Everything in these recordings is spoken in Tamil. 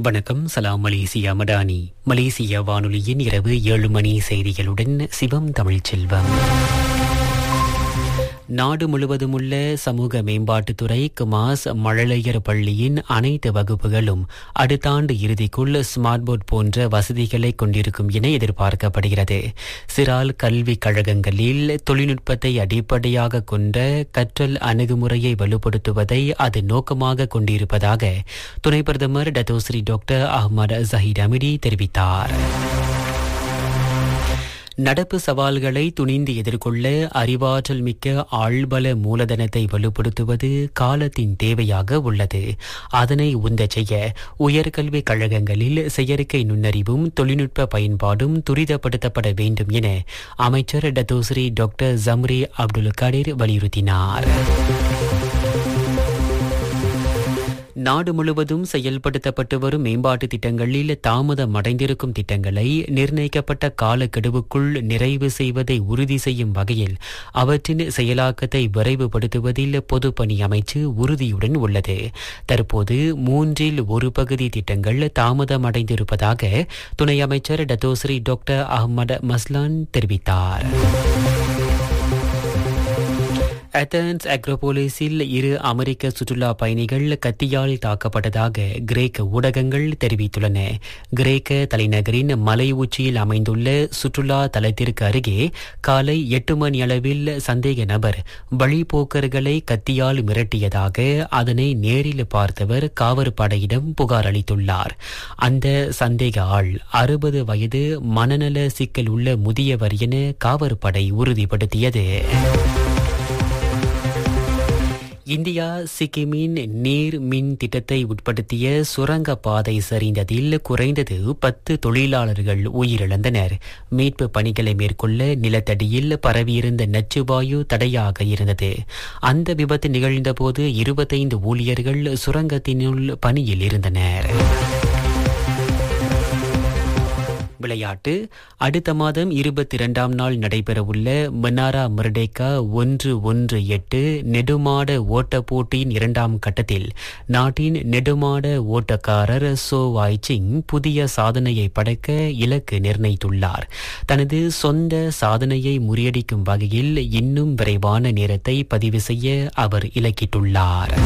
வணக்கம் சலாம் மலேசியா மடானி மலேசியா வானொலியின் இரவு ஏழு மணி செய்திகளுடன் சிவம் தமிழ்ச்செல்வம் நாடு முழுவதும் உள்ள சமூக மேம்பாட்டுத்துறை குமாஸ் மழலையர் பள்ளியின் அனைத்து வகுப்புகளும் அடுத்த ஆண்டு இறுதிக்குள் ஸ்மார்ட் போர்ட் போன்ற வசதிகளை கொண்டிருக்கும் என எதிர்பார்க்கப்படுகிறது சிறால் கல்விக் கழகங்களில் தொழில்நுட்பத்தை அடிப்படையாக கொண்ட கற்றல் அணுகுமுறையை வலுப்படுத்துவதை அது நோக்கமாக கொண்டிருப்பதாக துணை பிரதமர் Datuk Seri doctor Ahmad Zahid Hamidi தெரிவித்தார் நடப்பு சவால்களை துணிந்து எதிர்கொள்ள அறிவாற்றல் மிக்க ஆழ்பல மூலதனத்தை வலுப்படுத்துவது காலத்தின் தேவையாக உள்ளது அதனை உந்த செய்ய உயர்கல்வி கழகங்களில் செயற்கை நுண்ணறிவும் தொழில்நுட்ப பயன்பாடும் துரிதப்படுத்தப்பட வேண்டும் என அமைச்சர் Datuk Seri doctor Zambry Abdul Kadir வலியுறுத்தினார் நாடு முழுவதும் செயல்படுத்தப்பட்டு வரும் மேம்பாட்டு திட்டங்களில் தாமதம் அடைந்திருக்கும் திட்டங்களை நிர்ணயிக்கப்பட்ட காலக்கெடுவுக்குள் நிறைவு செய்வதை உறுதி செய்யும் வகையில் அவற்றின் செயலாக்கத்தை விரைவுபடுத்துவதில் பொதுப்பணி அமைச்சு உறுதியுடன் உள்ளது தற்போது மூன்றில் ஒரு பகுதி திட்டங்கள் தாமதம் அடைந்திருப்பதாக துணை அமைச்சர் டத்தோஸ்ரீ டாக்டர் அஹ்மத் மஸ்லான் தெரிவித்தார் அத்தன்ஸ் அக்ரோபோலிஸில் இரு அமெரிக்க சுற்றுலா பயணிகள் கத்தியால் தாக்கப்பட்டதாக கிரேக்க ஊடகங்கள் தெரிவித்துள்ளன கிரேக்க தலைநகரின் மலை உச்சியில் அமைந்துள்ள சுற்றுலா தலத்திற்கு அருகே காலை எட்டு மணி அளவில் சந்தேக நபர் வழிபோக்கர்களை கத்தியால் மிரட்டியதாக அதனை நேரில் பார்த்தவர் காவற்படையிடம் புகார் அளித்துள்ளார் அந்த சந்தேக ஆள் அறுபது வயது மனநல சிக்கல் உள்ள முதியவர் என காவற்படை உறுதிப்படுத்தியது இந்தியா சிக்கிமின் நீர் மின் திட்டத்தை உட்படுத்திய சுரங்க பாதை சரிந்ததில் குறைந்தது பத்து தொழிலாளர்கள் உயிரிழந்தனர் மீட்பு பணிகளை மேற்கொள்ள நிலத்தடியில் பரவியிருந்த நச்சுவாயு தடையாக இருந்தது அந்த விபத்து நிகழ்ந்தபோது இருபத்தைந்து ஊழியர்கள் சுரங்கத்தினுள் பணியில் இருந்தனர் விளையாட்டு அடுத்த மாதம் இருபத்தி இரண்டாம் நாள் நடைபெறவுள்ள மன்னாரா மர்டேக்கா ஒன்று ஒன்று எட்டு நெடுமாட ஓட்ட போட்டியின் இரண்டாம் கட்டத்தில் நாட்டின் நெடுமாட ஓட்டக்காரர் சோ வாய்ச்சிங் புதிய சாதனையை படைக்க இலக்கு நிர்ணயித்துள்ளார் தனது சொந்த சாதனையை முறியடிக்கும் வகையில் இன்னும் விரைவான நேரத்தை பதிவு செய்ய அவர் இலக்கிட்டுள்ளார்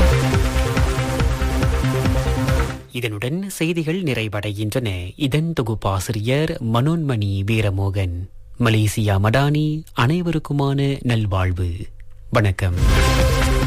இதனுடன் செய்திகள் நிறைவடைகின்றன இதன் தொகுப்பாசிரியர் மனோன்மணி வீரமோகன் மலேசியா மடானி அனைவருக்குமான நல்வாழ்வு வணக்கம்